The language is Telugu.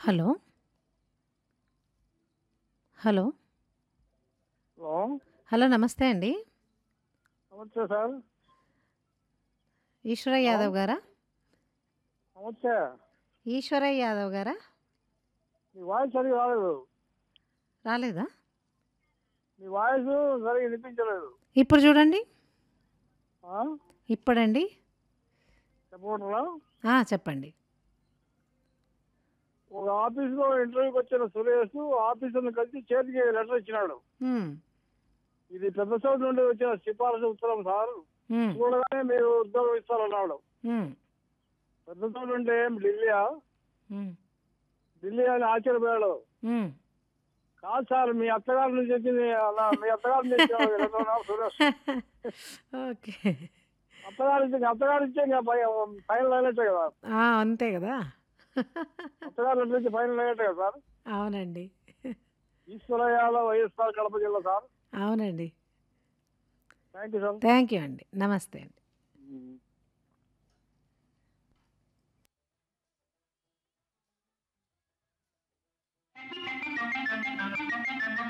హలో. హలో. హలో. హలో. నమస్తే అండి. నమస్తే సార్. ఈశ్వరయ్య హలో. యాదవ్ గారా? నమస్తే. ఈశ్వరయ్య యాదవ్ గారా? మీ వాయిస్ సరిగ్గా రాలేదు. రాలేదా? మీ వాయిసు సరిగ్గా వినిపించలేదు. ఇప్పుడు చూడండి. ఆ? ఇప్పుడండి? చెప్పమంటారా? ఆ! చెప్పండి. ఒక ఆఫీస్‌లో ఇంటర్వ్యూకి వచ్చిన సురేష్ ఆఫీసర్‌ని కలిసి చేతికి లెటర్ ఇచ్చినాడు. హ్మ్. ఇది పెద్ద చోటు నుండి వచ్చిన సిఫారసు ఉత్తరం సార్. హ్మ్. చూడగానే మీరు ఉద్యోగం ఇస్తారన్నాడు. హ్మ్. పెద్ద చోటు అంటే ఏం ఢిల్లీయా? హ్మ్. ఢిల్లీ అని ఆశ్చర్యపోయాడు. హ్మ్. కాదు సార్ మీ అత్తగారి నుంచి వచ్చింది అలా మీ అత్తగారి నుంచి వచ్చిన లెటర్ అన్నాడు సురేష్. ఓకే. అత్తగారి నుంచి అత్తగారి నుంచి ఇంకా పై ఫైనల్ అయినట్టే కదా. ఆ! అంతే గదా! అత్తగారి లెటర్ నుంచి ఫైనల్ అయినట్టే కదా సార్. అవునండి. ఈశ్వరయ్య యాదవ్ వైఎస్ఆర్ కడప జిల్లా సార్. అవునండి. Thank you sir. Thank you అండి. నమస్తే అండి. హ్మ్.